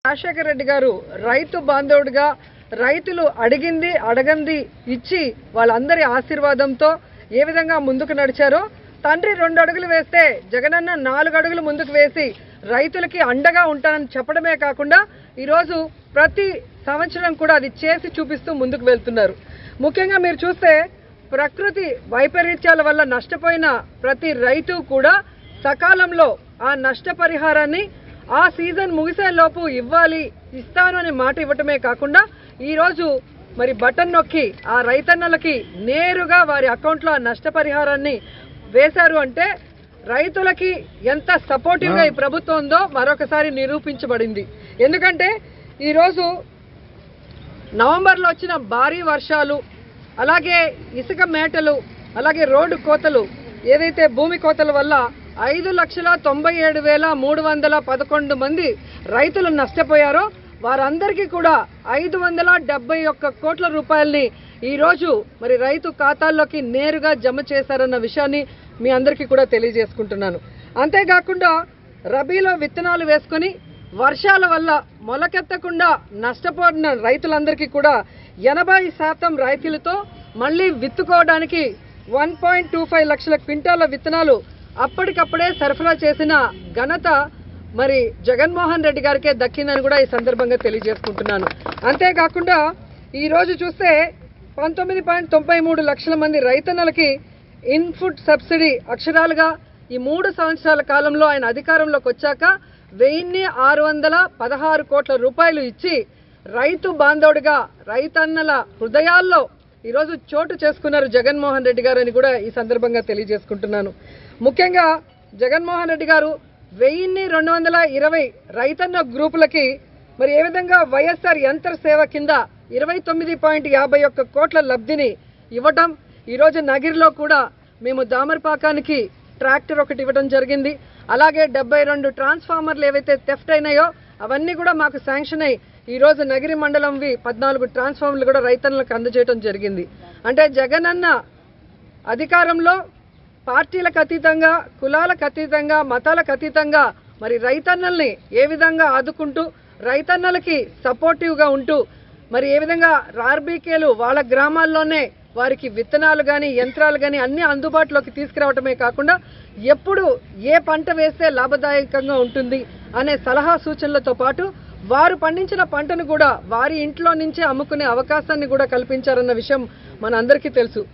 రాజశేఖర రెడ్డి గారు రైతు బాంధవుడిగా రైతులు అడిగింది అడగంది ఇచ్చి వాళ్ళందరి ఆశీర్వాదంతో ఏ విధంగా ముందుకు నడిచారో తండ్రి రెండు అడుగులు వేస్తే జగనన్న నాలుగు అడుగులు ముందుకు వేసి రైతులకి అండగా ఉంటానని చెప్పడమే కాకుండా ఈరోజు ప్రతి సంవత్సరం కూడా అది చేసి చూపిస్తూ ముందుకు వెళ్తున్నారు ముఖ్యంగా మీరు చూస్తే ప్రకృతి వైపరీత్యాల వల్ల నష్టపోయిన ప్రతి రైతు కూడా సకాలంలో ఆ నష్టపరిహారాన్ని ఆ సీజన్ ముగిసే లోపు ఇవ్వాలి ఇస్తాను అనే మాట ఇవ్వటమే కాకుండా ఈరోజు మరి బటన్ నొక్కి ఆ రైతన్నలకి నేరుగా వారి అకౌంట్లో ఆ నష్టపరిహారాన్ని వేశారు అంటే రైతులకి ఎంత సపోర్టివ్గా ఈ ప్రభుత్వం ఉందో మరొకసారి నిరూపించబడింది ఎందుకంటే ఈరోజు నవంబర్లో వచ్చిన భారీ వర్షాలు అలాగే ఇసుక మేటలు అలాగే రోడ్డు కోతలు ఏదైతే భూమి కోతల వల్ల ఐదు లక్షల తొంభై ఏడు వేల మూడు వందల పదకొండు మంది రైతులు నష్టపోయారో వారందరికీ కూడా ఐదు వందల డెబ్బై ఒక్క కోట్ల రూపాయల్ని ఈరోజు మరి రైతు ఖాతాల్లోకి నేరుగా జమ చేశారన్న విషయాన్ని మీ అందరికీ కూడా తెలియజేసుకుంటున్నాను అంతేకాకుండా రబీలో విత్తనాలు వేసుకొని వర్షాల వల్ల మొలకెత్తకుండా నష్టపోయిన రైతులందరికీ కూడా ఎనభై శాతం రైతులతో మళ్ళీ విత్తుకోవడానికి వన్ పాయింట్ టూ ఫైవ్ లక్షల క్వింటాల విత్తనాలు అప్పటికప్పుడే సరఫరా చేసిన ఘనత మరి జగన్మోహన్ రెడ్డి గారికే దక్కిందని కూడా ఈ సందర్భంగా తెలియజేసుకుంటున్నాను అంతేకాకుండా ఈరోజు చూస్తే పంతొమ్మిది పాయింట్ తొంభై మూడు లక్షల మంది రైతన్నలకి ఇన్పుట్ సబ్సిడీ అక్షరాలుగా ఈ మూడు సంవత్సరాల కాలంలో ఆయన అధికారంలోకి వచ్చాక వెయ్యిన్ని ఆరు వందల పదహారు కోట్ల రూపాయలు ఇచ్చి రైతు బాంధవుడిగా రైతన్నల హృదయాల్లో ఈరోజు చోటు చేసుకున్నారు జగన్మోహన్ రెడ్డి గారు అని కూడా ఈ సందర్భంగా తెలియజేసుకుంటున్నాను ముఖ్యంగా జగన్మోహన్ రెడ్డి గారు వెయ్యిన్ని రెండు వందల ఇరవై రైతన్న గ్రూపులకి మరి ఏ విధంగా వైఎస్ఆర్ యంత్ర సేవ కింద ఇరవై తొమ్మిది పాయింట్ యాభై ఒక్క కోట్ల లబ్ధిని ఇవ్వటం ఈరోజు నగిరిలో కూడా మేము దామరపాకానికి ట్రాక్టర్ ఒకటి ఇవ్వడం జరిగింది అలాగే డెబ్బై రెండు ట్రాన్స్ఫార్మర్లు ఏవైతే థెఫ్ట్ అయినాయో అవన్నీ కూడా మాకు శాంక్షన్ అయ్యి ఈ రోజు నగిరి మండలంవి పద్నాలుగు ట్రాన్స్ఫార్మర్లు కూడా రైతన్నులకు అందజేయడం జరిగింది అంటే జగనన్న అధికారంలో పార్టీలకు అతీతంగా కులాలకు అతీతంగా మతాలకు అతీతంగా మరి రైతన్నల్ని ఏ విధంగా ఆదుకుంటూ రైతన్నలకి సపోర్టివ్గా ఉంటూ మరి ఏ విధంగా ఆర్బీకేలు వాళ్ళ గ్రామాల్లోనే వారికి విత్తనాలు కానీ యంత్రాలు కానీ అన్ని అందుబాటులోకి తీసుకురావటమే కాకుండా ఎప్పుడు ఏ పంట వేస్తే లాభదాయకంగా ఉంటుంది అనే సలహా సూచనలతో పాటు వారు పండించిన పంటను కూడా వారి ఇంట్లో నుంచే అమ్ముకునే అవకాశాన్ని కూడా కల్పించారన్న విషయం మన అందరికీ తెలుసు